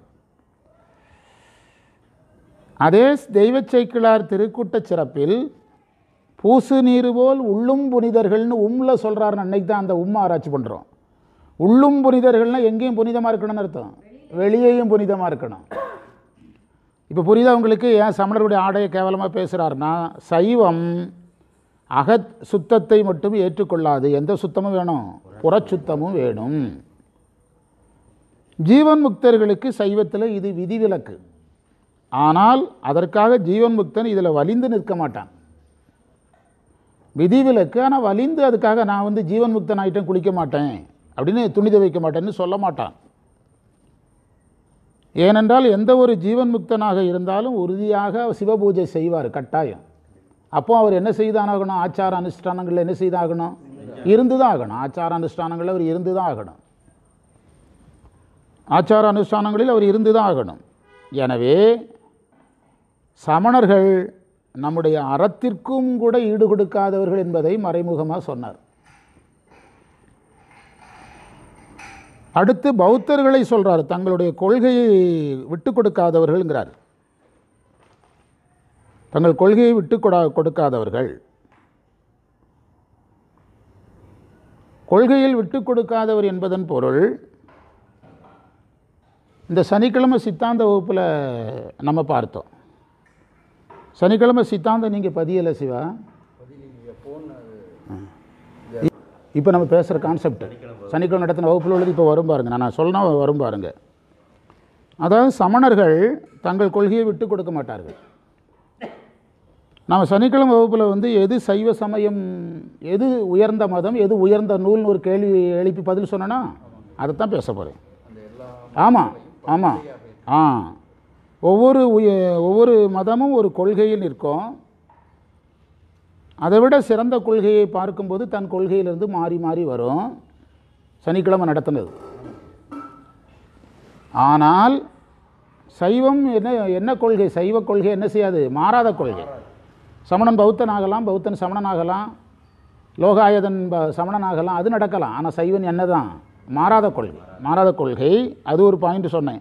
[SPEAKER 1] அதே தெய்வச் சேக்கிழார் திருக்கூட்டச் சிறப்பில் பூசு நீர் போல் உள்ளும் புனிதர்கள்னு உம்ல சொல்கிறாருன்னு அன்னைக்கு தான் அந்த உம்மை ஆராய்ச்சி பண்ணுறோம் உள்ளும் புனிதர்கள்னா எங்கேயும் புனிதமாக இருக்கணும்னு அர்த்தம் வெளியேயும் புனிதமாக இருக்கணும் இப்போ புரியுதா உங்களுக்கு ஏன் சமணருடைய ஆடையை கேவலமாக பேசுகிறாருன்னா சைவம் அகத் சுத்தத்தை மட்டும் ஏற்றுக்கொள்ளாது எந்த சுத்தமும் வேணும் புறச்சுத்தமும் வேணும் ஜீவன் முக்தர்களுக்கு சைவத்தில் இது விதிவிலக்கு ஆனால் அதற்காக ஜீவன் முக்தன் இதில் வலிந்து நிற்க மாட்டான் விதிவிலக்கு ஆனால் வலிந்து அதுக்காக நான் வந்து ஜீவன் முக்தன் ஆகிட்டேன் குளிக்க மாட்டேன் அப்படின்னு துணித வைக்க மாட்டேன்னு சொல்ல மாட்டான் ஏனென்றால் எந்த ஒரு ஜீவன் முக்தனாக இருந்தாலும் உறுதியாக சிவபூஜை செய்வார் கட்டாயம் அப்போ அவர் என்ன செய்தாகணும் ஆச்சார அனுஷ்டானங்களில் என்ன செய்தாகணும் இருந்து தான் ஆகணும் ஆச்சார அனுஷ்டானங்களில் அவர் இருந்து தான் ஆகணும் ஆச்சார அனுஷ்டானங்களில் அவர் இருந்து தான் ஆகணும் எனவே சமணர்கள் நம்முடைய அறத்திற்கும் கூட ஈடு கொடுக்காதவர்கள் என்பதை மறைமுகமாக சொன்னார் அடுத்து பௌத்தர்களை சொல்றார் தங்களுடைய கொள்கையை விட்டு கொடுக்காதவர்கள்ங்கிறார் தங்கள் கொள்கையை விட்டு கொடா கொடுக்காதவர்கள் கொள்கையில் விட்டு கொடுக்காதவர் என்பதன் பொருள் இந்த சனிக்கிழமை சித்தாந்த வகுப்பில் நம்ம பார்த்தோம் சனிக்கிழமை சித்தாந்தம் நீங்கள் பதியலை சிவா இப்போ நம்ம பேசுகிற கான்செப்ட் சனிக்கிழமை நடத்தின வகுப்பில் உள்ளது இப்போ வரும் பாருங்க நான் சொல்லணும் வரும் பாருங்க அதாவது சமணர்கள் தங்கள் கொள்கையை விட்டு கொடுக்க மாட்டார்கள் நம்ம சனிக்கிழமை வகுப்பில் வந்து எது சைவ சமயம் எது உயர்ந்த மதம் எது உயர்ந்த நூல்னு ஒரு கேள்வி எழுப்பி பதில் சொன்னேன்னா அதைத்தான் பேச போகிறேன் ஆமாம் ஆமாம் ஆ ஒவ்வொரு உய ஒவ்வொரு மதமும் ஒரு கொள்கையில் நிற்கும் அதை விட சிறந்த கொள்கையை பார்க்கும்போது தன் கொள்கையிலிருந்து மாறி மாறி வரும் சனிக்கிழமை நடத்தினது ஆனால் சைவம் என்ன என்ன கொள்கை சைவ கொள்கை என்ன செய்யாது மாறாத கொள்கை சமணன் பௌத்தன் ஆகலாம் பௌத்தன் சமணன் ஆகலாம் லோகாயதன் ப- சமணன் ஆகலாம் அது நடக்கலாம் ஆனால் சைவன் என்னதான் மாறாத கொள்கை மாறாத கொள்கை அது ஒரு பாயிண்ட் சொன்னேன்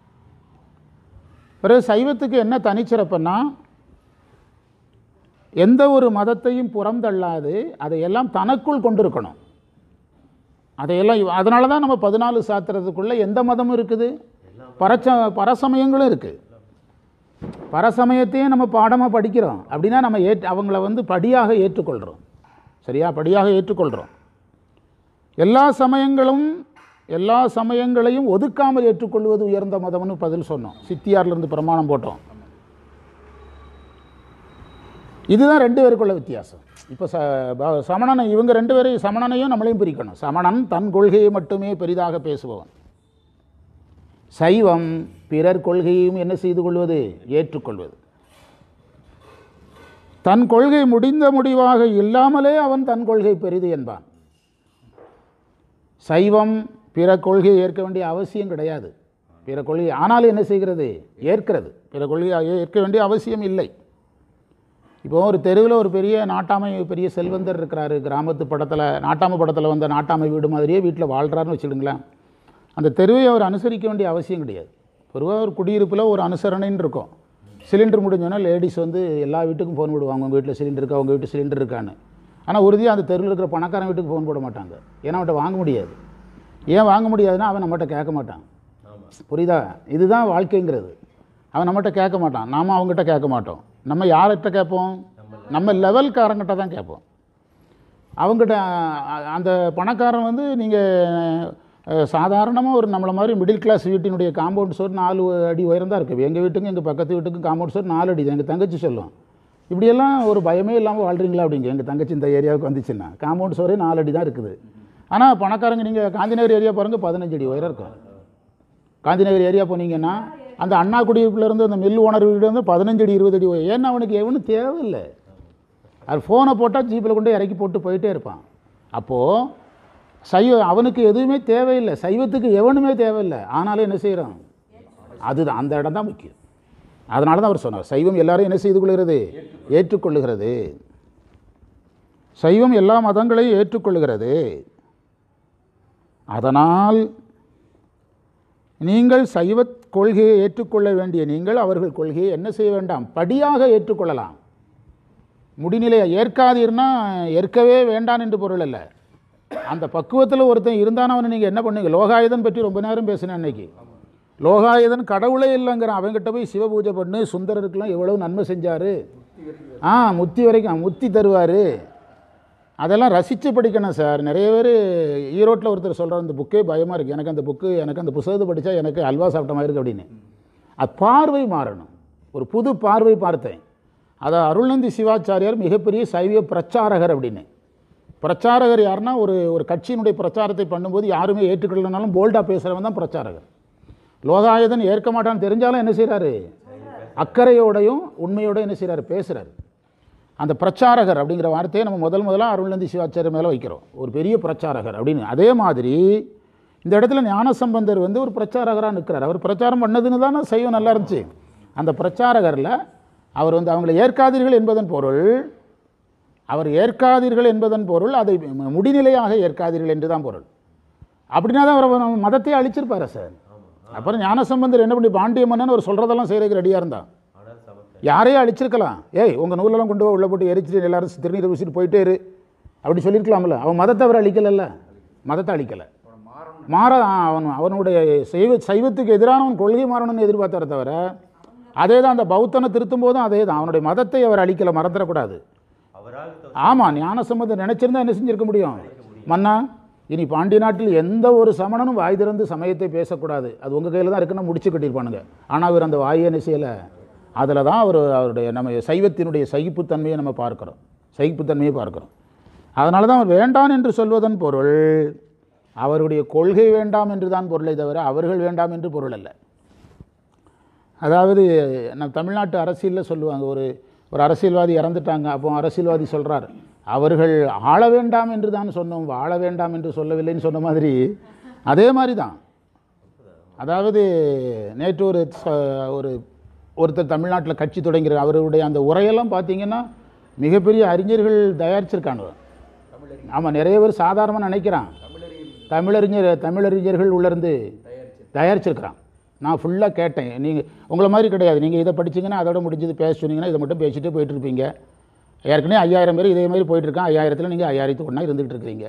[SPEAKER 1] பிறகு சைவத்துக்கு என்ன தனிச்சிறப்புன்னா எந்த ஒரு மதத்தையும் புறந்தள்ளாது அதையெல்லாம் தனக்குள் கொண்டிருக்கணும் அதையெல்லாம் இவ- அதனால தான் நம்ம பதினாலு சாத்திரத்துக்குள்ளே எந்த மதமும் இருக்குது பரச்ச பரசமயங்களும் இருக்குது பரசமயத்தையும் நம்ம பாடமாக படிக்கிறோம் அப்படின்னா நம்ம ஏற் அவங்கள வந்து படியாக ஏற்றுக்கொள்கிறோம் சரியா படியாக ஏற்றுக்கொள்கிறோம் எல்லா சமயங்களும் எல்லா சமயங்களையும் ஒதுக்காமல் ஏற்றுக்கொள்வது உயர்ந்த மதம்னு பதில் சொன்னோம் சித்தியார்லேருந்து பிரமாணம் போட்டோம் இதுதான் ரெண்டு பேருக்குள்ள வித்தியாசம் இப்போ ச ப- சமணனை இவங்க ரெண்டு பேரையும் சமணனையும் நம்மளையும் பிரிக்கணும் சமணன் தன் கொள்கையை மட்டுமே பெரிதாக பேசுபவன் சைவம் பிறர் கொள்கையையும் என்ன செய்து கொள்வது ஏற்றுக்கொள்வது தன் கொள்கை முடிந்த முடிவாக இல்லாமலே அவன் தன் கொள்கை பெரிது என்பான் சைவம் பிற கொள்கையை ஏற்க வேண்டிய அவசியம் கிடையாது பிற கொள்கை ஆனாலும் என்ன செய்கிறது ஏற்கிறது பிற கொள்கையை ஏற்க வேண்டிய அவசியம் இல்லை இப்போ ஒரு தெருவில் ஒரு பெரிய நாட்டாமை பெரிய செல்வந்தர் இருக்கிறாரு கிராமத்து படத்தில் நாட்டாமை படத்தில் வந்த நாட்டாமை வீடு மாதிரியே வீட்டில் வாழ்கிறாருன்னு வச்சுடுங்களேன் அந்த தெருவை அவர் அனுசரிக்க வேண்டிய அவசியம் கிடையாது பொதுவாக ஒரு குடியிருப்பில் ஒரு அனுசரணைன்னு இருக்கும் சிலிண்டர் முடிஞ்சோன்னா லேடிஸ் வந்து எல்லா வீட்டுக்கும் ஃபோன் போடுவாங்க உங்கள் வீட்டில் சிலிண்டர் இருக்கா உங்கள் வீட்டு சிலிண்டர் இருக்கான்னு ஆனால் உறுதியாக அந்த தெருவில் இருக்கிற பணக்காரன் வீட்டுக்கு ஃபோன் போட மாட்டாங்க ஏன்னா அவன்கிட்ட வாங்க முடியாது ஏன் வாங்க முடியாதுன்னா அவன் நம்மகிட்ட கேட்க மாட்டான் புரியுதா இதுதான் வாழ்க்கைங்கிறது அவன் நம்மகிட்ட கேட்க மாட்டான் நாம அவங்ககிட்ட கேட்க மாட்டோம் நம்ம யார்கிட்ட கேட்போம் நம்ம லெவல்காரங்கிட்ட தான் கேட்போம் அவங்ககிட்ட அ- அந்த பணக்காரன் வந்து நீங்கள் சாதாரணமாக ஒரு நம்மளை மாதிரி மிடில் கிளாஸ் வீட்டினுடைய காம்பவுண்ட் சுவர் நாலு அடி உயரம் தான் இருக்குது எங்கள் வீட்டுக்கும் எங்கள் பக்கத்து வீட்டுக்கும் காம்பவுண்ட் சுவர் நாலு அடி தான் எங்கள் தங்கச்சி சொல்லும் இப்படியெல்லாம் ஒரு பயமே இல்லாமல் வாழ்றீங்களா அப்படிங்க எங்கள் தங்கச்சி இந்த ஏரியாவுக்கு வந்துச்சுன்னா காம்பவுண்ட் சுவரே நாலு அடி தான் இருக்குது ஆனால் பணக்காரங்க நீங்கள் காந்திநகர் ஏரியா பாருங்கள் பதினஞ்சு அடி உயரம் இருக்கும் காந்திநகர் ஏரியா போனீங்கன்னா அந்த அண்ணா குடியிருப்புலேருந்து அந்த மில் ஓனர் வீடு வந்து பதினஞ்சு அடி இருபது அடி உயரம். ஏன்னா அவனுக்கு எவனும் தேவையில்லை அது ஃபோனை போட்டால் ஜீப்பில் கொண்டு இறக்கி போட்டு போயிட்டே இருப்பான் அப்போது சைவ அவனுக்கு எதுவுமே தேவையில்லை சைவத்துக்கு எவனுமே தேவையில்லை ஆனாலும் என்ன செய்கிறான் அதுதான் அந்த இடம் தான் முக்கியம் அதனால தான் அவர் சொன்னார் சைவம் எல்லாரும் என்ன செய்து கொள்கிறது ஏற்றுக்கொள்ளுகிறது சைவம் எல்லா மதங்களையும் ஏற்றுக்கொள்ளுகிறது அதனால் நீங்கள் சைவ கொள்கையை ஏற்றுக்கொள்ள வேண்டிய நீங்கள் அவர்கள் கொள்கையை என்ன செய்ய வேண்டாம் படியாக ஏற்றுக்கொள்ளலாம் முடிநிலையை ஏற்காதீர்னா ஏற்கவே வேண்டாம் என்று பொருள் அல்ல அந்த பக்குவத்தில் ஒருத்தன் இருந்தான் அவனை நீங்கள் என்ன பண்ணுவீங்க லோகாயுதன் பற்றி ரொம்ப நேரம் பேசினேன் அன்னைக்கு லோகாயுதன் கடவுளே இல்லைங்கிற அவங்ககிட்ட போய் சிவ பூஜை பண்ணு சுந்தரருக்கெல்லாம் எவ்வளவு நன்மை செஞ்சார் ஆ முத்தி வரைக்கும் முத்தி தருவார் அதெல்லாம் ரசித்து படிக்கணும் சார் நிறைய பேர் ஈரோட்டில் ஒருத்தர் சொல்கிறார் இந்த புக்கே பயமாக இருக்குது எனக்கு அந்த புக்கு எனக்கு அந்த புத்தகத்தை படித்தா எனக்கு அல்வா சாப்பிட்ட மாதிரி இருக்கு அப்படின்னு அது பார்வை மாறணும் ஒரு புது பார்வை பார்த்தேன் அதை அருள்நந்தி சிவாச்சாரியார் மிகப்பெரிய சைவ பிரச்சாரகர் அப்படின்னு பிரச்சாரகர் யாருன்னா ஒரு ஒரு கட்சியினுடைய பிரச்சாரத்தை பண்ணும்போது யாருமே ஏற்றுக்கொள்ளனாலும் போல்டாக பேசுகிறவன் தான் பிரச்சாரகர் லோகாயுதன் ஏற்க மாட்டான்னு தெரிஞ்சாலும் என்ன செய்கிறாரு அக்கறையோடையும் உண்மையோட என்ன செய்கிறாரு பேசுகிறாரு அந்த பிரச்சாரகர் அப்படிங்கிற வார்த்தையை நம்ம முதல் முதலாக அருள்நந்தி சிவாச்சாரியர் மேலே வைக்கிறோம் ஒரு பெரிய பிரச்சாரகர் அப்படின்னு அதே மாதிரி இந்த இடத்துல ஞானசம்பந்தர் வந்து ஒரு பிரச்சாரகராக நிற்கிறார் அவர் பிரச்சாரம் பண்ணதுன்னு தானே சைவம் நல்லா இருந்துச்சு அந்த பிரச்சாரகரில் அவர் வந்து அவங்களை ஏற்காதீர்கள் என்பதன் பொருள் அவர் ஏற்காதீர்கள் என்பதன் பொருள் அதை ம- முடிநிலையாக ஏற்காதீர்கள் என்று தான் பொருள் அப்படின்னா தான் அவர் நம்ம மதத்தை அழிச்சிருப்பாரு சார் அப்புறம் ஞானசம்பந்தர் என்ன பண்ணி பாண்டிய மன்னன் அவர் சொல்கிறதெல்லாம் செய்கிறதுக்கு ரெடியாக இருந்தான் யாரையும் அழிச்சிருக்கலாம் ஏய் உங்கள் நூலெல்லாம் கொண்டு போய் உள்ளே போட்டு எரிச்சிட்டு எல்லாரும் திருநீர் பூசிட்டு போயிட்டே இரு அப்படி சொல்லியிருக்கலாம்ல அவன் மதத்தை அவர் அழிக்கலைல்ல மதத்தை அழிக்கலை மாற அவன் அவனுடைய சைவ சைவத்துக்கு எதிரானவன் கொள்கை மாறணும்னு எதிர்பார்த்தார தவிர அதே தான் அந்த பௌத்தனை திருத்தும் போதும் அதே தான் அவனுடைய மதத்தை அவர் அழிக்கல மறந்துடக்கூடாது
[SPEAKER 3] அவரால் த-
[SPEAKER 1] ஆமாம் ஞானசம்பந்தம் நினைச்சிருந்தா என்ன செஞ்சிருக்க முடியும் மன்னா இனி பாண்டிய நாட்டில் எந்த ஒரு சமணனும் வாய் திறந்து சமயத்தை பேசக்கூடாது அது உங்கள் கையில் தான் இருக்குன்னு முடிச்சு கட்டியிருப்பானுங்க ஆனால் அவர் அந்த வாயை என்ன செய்யலை அதில் தான் அவர் அவருடைய நம்ம சைவத்தினுடைய சகிப்புத்தன்மையை நம்ம பார்க்கிறோம் சகிப்புத்தன்மையை பார்க்கிறோம் அதனால தான் அவர் வேண்டாம் என்று சொல்வதன் பொருள் அவருடைய கொள்கை வேண்டாம் என்று தான் பொருளை தவிர அவர்கள் வேண்டாம் என்று பொருள் அல்ல அதாவது நம்ம தமிழ்நாட்டு அரசியலில் சொல்லுவாங்க ஒரு ஒரு அரசியல்வாதி இறந்துட்டாங்க அப்போ அரசியல்வாதி சொல்கிறார் அவர்கள் ஆள வேண்டாம் என்று தான் சொன்னோம் வாழ வேண்டாம் என்று சொல்லவில்லைன்னு சொன்ன மாதிரி அதே மாதிரி தான் அதாவது நேற்று ஒரு ச- ஒரு ஒருத்தர் தமிழ்நாட்டில் கட்சி தொடங்கிறார் அவருடைய அந்த உரையெல்லாம் பார்த்தீங்கன்னா மிகப்பெரிய அறிஞர்கள் தயாரிச்சிருக்காங்க ஆமாம் நிறைய பேர் சாதாரணமாக நினைக்கிறான் தமிழறிஞர் தமிழறிஞர்கள் உள்ளேருந்து தயாரிச்சிருக்கிறான் நான் ஃபுல்லாக கேட்டேன் நீங்கள் உங்களை மாதிரி கிடையாது நீங்கள் இதை படிச்சீங்கன்னா அதோட முடிஞ்சது பேச சொன்னீங்கன்னா இதை மட்டும் பேசிட்டு போயிட்டு இருப்பீங்க ஏற்கனவே ஐயாயிரம் பேர் இதே மாதிரி போயிட்டு இருக்கான் ஐயாயிரத்தில் நீங்கள் ஐயாயிரத்து ஒன்றா இருந்துகிட்டு இருக்கிறீங்க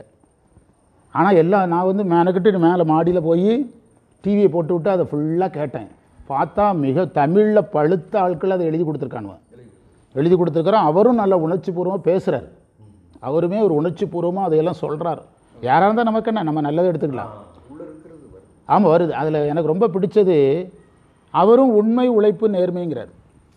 [SPEAKER 1] ஆனால் எல்லாம் நான் வந்து மெனக்கிட்டு மேலே மாடியில் போய் டிவியை போட்டு விட்டு அதை ஃபுல்லாக கேட்டேன் பார்த்தா மிக தமிழில் பழுத்த ஆட்கள் அதை எழுதி கொடுத்துருக்கானுவன் எழுதி கொடுத்துருக்குறான் அவரும் நல்ல உணர்ச்சிபூர்வமாக பேசுகிறார் அவருமே ஒரு உணர்ச்சிபூர்வமாக அதையெல்லாம் சொல்கிறார் யாராக இருந்தால் நமக்கு என்ன நம்ம நல்லதை எடுத்துக்கலாம் ஆமாம் வருது அதில் எனக்கு ரொம்ப பிடிச்சது அவரும் உண்மை உழைப்பு நேர்மைங்கிறார்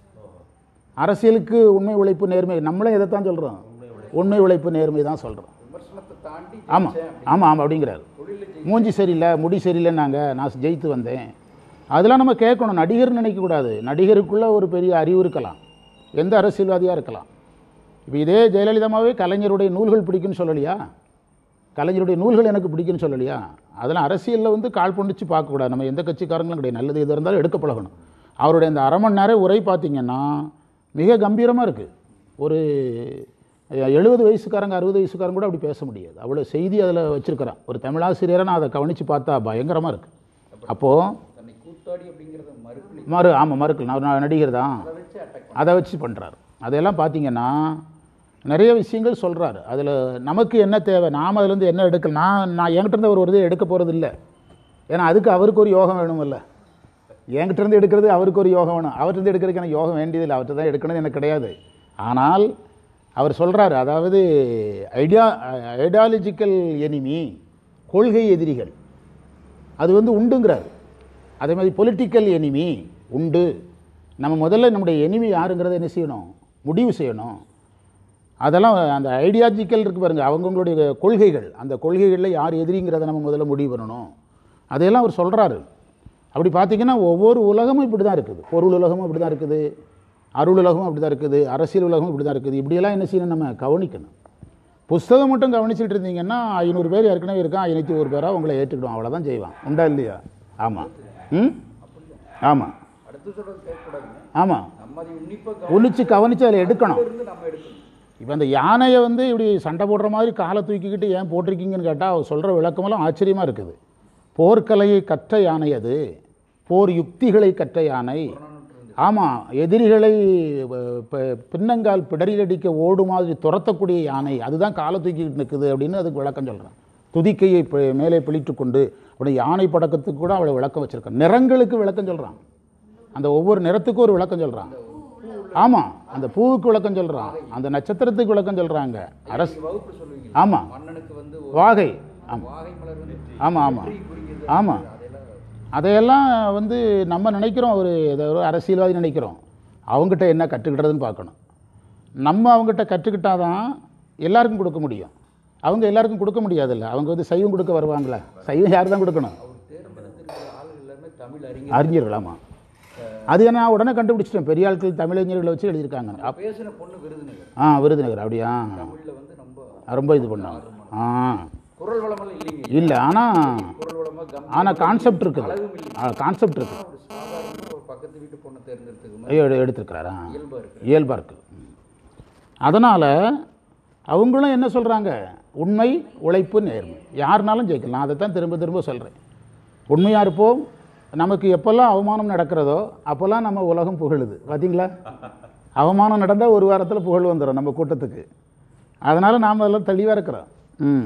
[SPEAKER 1] அரசியலுக்கு உண்மை உழைப்பு நேர்மை நம்மளும் இதைத்தான் சொல்கிறோம் உண்மை உழைப்பு நேர்மை தான் சொல்கிறோம்
[SPEAKER 2] விமர்சனத்தை தாண்டி
[SPEAKER 1] ஆமாம் ஆமாம் ஆமாம் அப்படிங்கிறார் மூஞ்சி சரியில்லை முடி சரியில்லைன்னாங்க நான் ஜெயித்து வந்தேன் அதெல்லாம் நம்ம கேட்கணும் நடிகர் நினைக்கக்கூடாது நடிகருக்குள்ளே ஒரு பெரிய அறிவு இருக்கலாம் எந்த அரசியல்வாதியாக இருக்கலாம் இப்போ இதே ஜெயலலிதாமாவே கலைஞருடைய நூல்கள் பிடிக்குன்னு சொல்லலையா கலைஞருடைய நூல்கள் எனக்கு பிடிக்குன்னு சொல்லலையா அதெல்லாம் அரசியலில் வந்து கால் பொண்டிச்சு பார்க்கக்கூடாது நம்ம எந்த கட்சிக்காரங்களும் கிடையாது நல்லது எது இருந்தாலும் எடுக்க பழகணும் அவருடைய அந்த அரை மணி நேரம் உரை பார்த்தீங்கன்னா மிக கம்பீரமாக இருக்குது ஒரு எழுபது வயசுக்காரங்க அறுபது வயசுக்காரங்க கூட அப்படி பேச முடியாது அவ்வளோ செய்தி அதில் வச்சுருக்கிறான் ஒரு தமிழாசிரியரை நான் அதை கவனித்து பார்த்தா பயங்கரமாக இருக்குது அப்போது
[SPEAKER 2] தன்னை கூத்தாடி அப்படிங்கிறத மறுக்கலி
[SPEAKER 1] மறு ஆமாம் மறுக்கல நான் நான் நடிகர் தான்
[SPEAKER 2] அதை வச்சு அட்டாக்
[SPEAKER 1] அதை வச்சு பண்ணுறாரு அதையெல்லாம் பார்த்தீங்கன்னா நிறைய விஷயங்கள் சொல்கிறாரு அதில் நமக்கு என்ன தேவை நாம் அதுலேருந்து என்ன எடுக்கல நான் நான் என்கிட்ட இருந்து ஒரு இது எடுக்க போகிறது இல்லை ஏன்னா அதுக்கு அவருக்கு ஒரு யோகம் வேணுமில்ல என்கிட்ட இருந்து எடுக்கிறது அவருக்கு ஒரு யோகம் வேணும் அவர்கிட்ட எடுக்கிறதுக்கு எனக்கு யோகம் வேண்டியதில்லை அவர்கிட்ட தான் எடுக்கணும் எனக்கு கிடையாது ஆனால் அவர் சொல்கிறாரு அதாவது ஐடியா ஐடியாலஜிக்கல் எனிமி கொள்கை எதிரிகள் அது வந்து உண்டுங்கிறார் அதே மாதிரி பொலிட்டிக்கல் எனிமி உண்டு நம்ம முதல்ல நம்முடைய எனிமி யாருங்கிறத என்ன செய்யணும் முடிவு செய்யணும் அதெல்லாம் அந்த ஐடியாலஜிக்கல் இருக்கு பாருங்க அவங்கவுங்களுடைய கொள்கைகள் அந்த கொள்கைகளில் யார் எதிரிங்கிறத நம்ம முதல்ல முடிவு பண்ணணும் அதையெல்லாம் அவர் சொல்கிறாரு அப்படி பார்த்தீங்கன்னா ஒவ்வொரு உலகமும் இப்படி தான் இருக்குது பொருள் உலகமும் இப்படி தான் இருக்குது அருள் உலகமும் இப்படி தான் இருக்குது அரசியல் உலகமும் இப்படி தான் இருக்குது இப்படியெல்லாம் என்ன செய்யணும் நம்ம கவனிக்கணும் புஸ்தகம் மட்டும் கவனிச்சுட்டு இருந்தீங்கன்னா ஐநூறு பேர் ஏற்கனவே இருக்கான் ஐநூற்றி ஒரு பேராக உங்களை ஏற்றுக்கிடுவான் அவ்வளோதான் செய்வான் உண்டா இல்லையா ஆமாம் ம் ஆமாம்
[SPEAKER 2] அடுத்து சொல்றது கேட்கக்கூடாதுங்க
[SPEAKER 1] ஆமாம்
[SPEAKER 2] நம்ம அதை உன்னிப்பா
[SPEAKER 1] ஒழிச்சு கவனித்து அதில் எடுக்கணும்
[SPEAKER 2] இருந்து நம்ம எடுக்கணும்
[SPEAKER 1] இப்போ அந்த யானையை வந்து இப்படி சண்டை போடுற மாதிரி காலை தூக்கிக்கிட்டு ஏன் போட்டிருக்கீங்கன்னு கேட்டால் அவர் சொல்கிற விளக்கமெல்லாம் ஆச்சரியமாக இருக்குது போர்க்கலையை கற்ற யானை அது போர் யுக்திகளை கற்ற யானை ஆமாம் எதிரிகளை அஹ், ப- பின்னங்கால் பிடரிலடிக்க ஓடு மாதிரி துரத்தக்கூடிய யானை அதுதான் காலை தூக்கிக்கிட்டு நிற்குது அப்படின்னு அதுக்கு விளக்கம் சொல்கிறேன் துதிக்கையை பி- மேலே பிழித்து கொண்டு அப்படி யானை படக்கத்துக்கு கூட அவளை விளக்கம் வச்சுருக்கான் நிறங்களுக்கு விளக்கம் சொல்கிறான் அந்த ஒவ்வொரு நிறத்துக்கும் ஒரு விளக்கம் சொல்கிறான் ஆமாம் அந்த பூவுக்கு விளக்கம் சொல்கிறான் அந்த நட்சத்திரத்துக்கு விளக்கம் சொல்கிறாங்க அரசு
[SPEAKER 2] நீங்க வகுப்பு சொல்லுவீங்க
[SPEAKER 1] ஆமாம்
[SPEAKER 2] மன்னனுக்கு வந்து ஒரு
[SPEAKER 1] வாகை ஆமாம்
[SPEAKER 2] வாகை மலர் வந்து
[SPEAKER 1] ஆமாம் ஆமாம்
[SPEAKER 2] குறிக்கிறது
[SPEAKER 1] ஆமாம்
[SPEAKER 2] அதெல்லாம்
[SPEAKER 1] அதையெல்லாம் வந்து நம்ம நினைக்கிறோம் ஒரு ஏதோ ஒரு அரசியல்வாதி நினைக்கிறோம் அவங்ககிட்ட என்ன கற்றுக்கிட்டதுன்னு பார்க்கணும் நம்ம அவங்ககிட்ட கற்றுக்கிட்டாதான் எல்லாருக்கும் கொடுக்க முடியும் அவங்க எல்லாருக்கும் கொடுக்க முடியாதுல்ல அவங்க வந்து சைவம் கொடுக்க வருவாங்களே சைவம் யார் தான் கொடுக்கணும்
[SPEAKER 2] அவர் தேர்ந்தெடுத்திருக்கிற ஆளுகள் எல்லாமே தமிழ் அறிஞர்
[SPEAKER 1] அறிஞர்கள் ஆமாம் அது நான் உடனே கண்டுபிடிச்சிட்டேன் பெரிய ஆட்கள் தமிழறிஞர்களை வச்சு எழுதியிருக்காங்க அப்-
[SPEAKER 2] பேசின பொண்ணு விருதுநகர்
[SPEAKER 1] ஆ விருதுநகர் அப்படியா
[SPEAKER 2] தமிழ்ல வந்து ரொம்ப
[SPEAKER 1] ரொம்ப இது பண்ணாங்க ஆ
[SPEAKER 2] குரல் வளமெல்லாம் இல்லைங்க
[SPEAKER 1] இல்லை ஆனால்
[SPEAKER 2] குரல் வளமா கம்
[SPEAKER 1] ஆனால் கான்செப்ட் இருக்குது கான்செப்ட் இருக்குது
[SPEAKER 2] ஒரு சாதாரண ஒரு பக்கத்து வீட்டு பொண்ணை தேர்ந்தெடுத்தது மாதிரி
[SPEAKER 1] ஐயோ, எடு- எடுத்திருக்கிறாரா
[SPEAKER 2] இயல்பா இருக்கு
[SPEAKER 1] இயல்பாக இருக்குது அதனால் அவங்களும் என்ன சொல்கிறாங்க உண்மை உழைப்பு நேர்மை யாருனாலும் ஜெயிக்கலாம் நான் அதை தான் திரும்ப திரும்ப சொல்கிறேன் உண்மையாக இருப்போம் நமக்கு எப்போல்லாம் அவமானம் நடக்கிறதோ அப்போல்லாம் நம்ம உலகம் புகழுது பார்த்தீங்களா அவமானம் நடந்தால் ஒரு வாரத்தில் புகழ் வந்துடும் நம்ம கூட்டத்துக்கு அதனால் நாம் எல்லாம் தெளிவாக இருக்கிறோம் ம்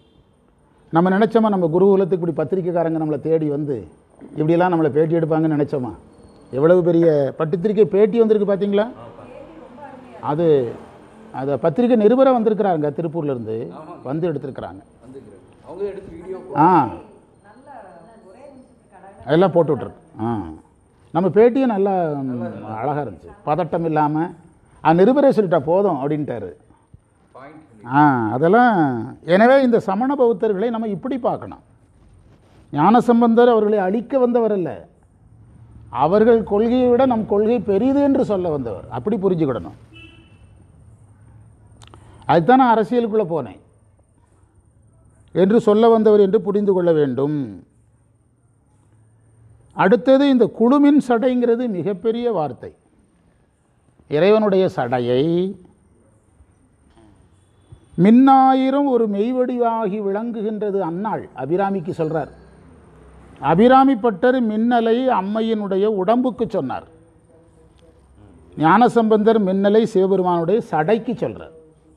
[SPEAKER 1] நம்ம நினச்சோமா நம்ம குருகுலத்துக்கு இப்படி பத்திரிக்கைக்காரங்க நம்மளை தேடி வந்து இப்படியெல்லாம் நம்மளை பேட்டி எடுப்பாங்கன்னு நினச்சோமா எவ்வளவு பெரிய பட்டுத்திரிக்கை பேட்டி வந்திருக்கு பார்த்தீங்களா அது அதை பத்திரிக்கை நிருபரை வந்திருக்கிறாங்க திருப்பூர்லேருந்து வந்து எடுத்திருக்கிறாங்க
[SPEAKER 2] வந்துக்கிறாங்க அவங்க எடுத்து வீடியோ
[SPEAKER 1] ஆ அதெல்லாம் போட்டு விட்ருக்கு ஆ நம்ம பேட்டியும் நல்லா அழகாக இருந்துச்சு பதட்டம் இல்லாமல் ஆ நிருபரே சொல்லிட்டா போதும் அப்படின்ட்டாரு
[SPEAKER 2] பாயிண்ட்
[SPEAKER 1] ஆ அதெல்லாம் எனவே இந்த சமண பௌத்தர்களை நம்ம இப்படி பார்க்கணும் ஞானசம்பந்தர் அவர்களை அழிக்க வந்தவர் அல்ல அவர்கள் கொள்கையை விட நம் கொள்கை பெரிது என்று சொல்ல வந்தவர் அப்படி புரிஞ்சுக்கிடணும் அதுதான் நான் அரசியலுக்குள்ளே போனேன் என்று சொல்ல வந்தவர் என்று புரிந்து கொள்ள வேண்டும் அடுத்தது இந்த குழுமின் சடைங்கிறது மிகப்பெரிய வார்த்தை இறைவனுடைய சடையை மின்னாயிரம் ஒரு மெய்வடிவாகி விளங்குகின்றது அன்னாள் அபிராமிக்கு சொல்றார் அபிராமி பட்டர் மின்னலை அம்மையினுடைய உடம்புக்கு சொன்னார் ஞானசம்பந்தர் மின்னலை சிவபெருமானுடைய சடைக்கு சொல்றார்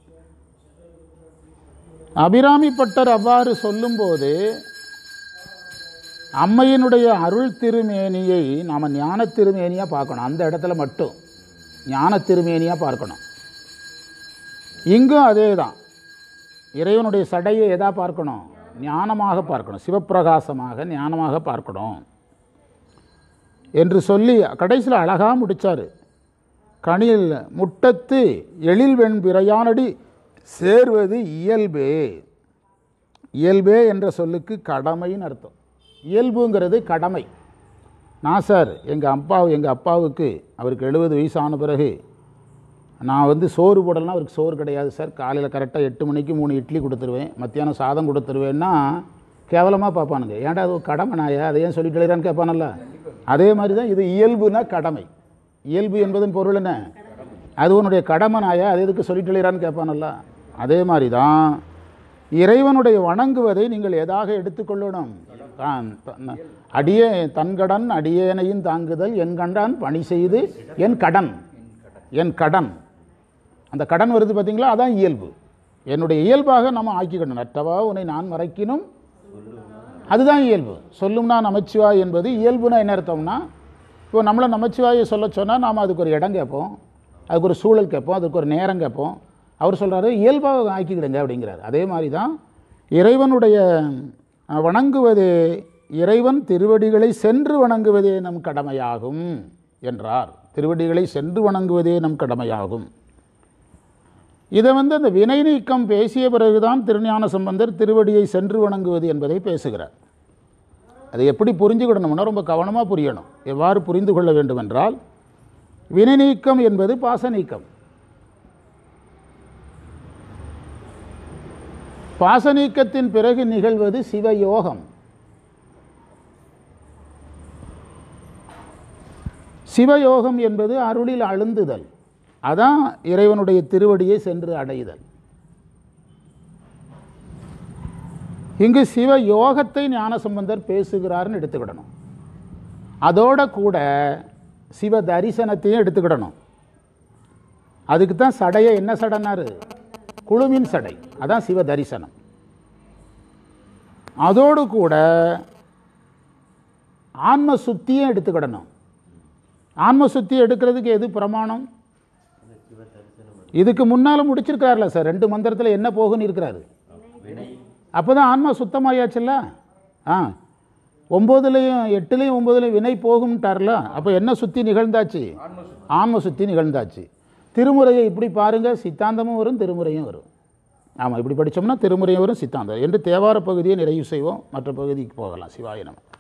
[SPEAKER 1] அபிராமி பட்டர் அவ்வாறு சொல்லும்போது அம்மையினுடைய அருள் திருமேனியை நாம் ஞான திருமேனியாக பார்க்கணும் அந்த இடத்துல மட்டும் ஞான திருமேனியாக பார்க்கணும் இங்கும் அதே தான் இறைவனுடைய சடையை எதா பார்க்கணும் ஞானமாக பார்க்கணும் சிவப்பிரகாசமாக ஞானமாக பார்க்கணும் என்று சொல்லி கடைசியில் அழகாக முடித்தார் கணில் முட்டத்து எழில் வெண்பிறையானடி சேர்வது இயல்பே இயல்பே என்ற சொல்லுக்கு கடமைன்னு அர்த்தம் இயல்புங்கிறது கடமை நான் சார் எங்கள் அப்பா எங்கள் அப்பாவுக்கு அவருக்கு எழுபது வயசான பிறகு நான் வந்து சோறு போடலாம் அவருக்கு சோறு கிடையாது சார் காலையில் கரெக்டாக எட்டு மணிக்கு மூணு இட்லி கொடுத்துருவேன் மத்தியானம் சாதம் கொடுத்துருவேன்னா கேவலமாக பார்ப்பானுங்க ஏன்டா அது ஒரு கடமை நாயா அதை ஏன் சொல்லிட்டு எழுதுறான்னு கேட்பானல்ல அதே மாதிரி தான் இது இயல்புனா கடமை இயல்பு என்பதன் பொருள் என்ன அது உன்னுடைய கடமை நாயா அது எதுக்கு சொல்லிட்டு எழுதுறான்னு கேட்பானல்ல அதே மாதிரி தான் இறைவனுடைய வணங்குவதை நீங்கள் எதாக எடுத்துக்கொள்ளணும் தான் தன் அடியே தன்கடன் அடியேனையும் தாங்குதல் என் கண்டான் பணி செய்து என் கடன் என் கடன் அந்த கடன் வருது பார்த்தீங்களா அதான் இயல்பு என்னுடைய இயல்பாக நம்ம ஆக்கிக்கணும் நற்றவா உன்னை நான் மறைக்கினும் அதுதான் இயல்பு சொல்லும்னா நமச்சிவாய் என்பது இயல்புனா என்ன அர்த்தம்னா இப்போ நம்மளை நமச்சிவாயை சொல்ல சொன்னால் நாம் அதுக்கு ஒரு இடம் கேட்போம் அதுக்கு ஒரு சூழல் கேட்போம் அதுக்கு ஒரு நேரம் கேட்போம் அவர் சொல்கிறாரு இயல்பாக ஆக்கிக்கிடுங்க அப்படிங்கிறார் அதே மாதிரி தான் இறைவனுடைய அஹ், வணங்குவதே இறைவன் திருவடிகளை சென்று வணங்குவதே நம் கடமையாகும் என்றார் திருவடிகளை சென்று வணங்குவதே நம் கடமையாகும் இதை வந்து அந்த வினை நீக்கம் பேசிய பிறகுதான் திருஞான சம்பந்தர் திருவடியை சென்று வணங்குவது என்பதை பேசுகிறார் அதை எப்படி புரிஞ்சுக்கிடணும்னா ரொம்ப கவனமாக புரியணும் எவ்வாறு புரிந்து கொள்ள வேண்டும் என்றால் வினை நீக்கம் என்பது பாச நீக்கம் பாச நீக்கத்தின் பிறகு நிகழ்வது சிவயோகம் சிவயோகம் என்பது அருளில் அழுந்துதல் அதான் இறைவனுடைய திருவடியை சென்று அடைதல் இங்கு சிவ யோகத்தை ஞானசம்பந்தர் பேசுகிறார்னு எடுத்துக்கிடணும் அதோட கூட சிவ தரிசனத்தையும் எடுத்துக்கிடணும் அதுக்கு தான் சடையை என்ன சடைனாரு குழுவின் சடை அதான் சிவ தரிசனம் அதோடு கூட ஆன்ம சுத்தியும் எடுத்துக்கிடணும் ஆன்ம சுத்தி எடுக்கிறதுக்கு எது பிரமாணம் இதுக்கு முன்னால் முடிச்சிருக்கிறார்ல சார் ரெண்டு மந்திரத்தில் என்ன போகுன்னு இருக்கிறாரு அப்போ தான் ஆன்மா சுத்தமாயாச்சுல்ல ஆ ஒம்போதுலேயும் எட்டுலேயும் ஒம்போதுலேயும் வினை போகும்ட்டார்ல அப்போ என்ன சுத்தி நிகழ்ந்தாச்சு ஆன்ம சுத்தி நிகழ்ந்தாச்சு திருமுறையை இப்படி பாருங்கள் சித்தாந்தமும் வரும் திருமுறையும் வரும் ஆமாம் இப்படி படித்தோம்னா திருமுறையும் வரும் சித்தாந்தம் என்று தேவார பகுதியை நிறைவு செய்வோம் மற்ற பகுதிக்கு போகலாம் சிவாய நம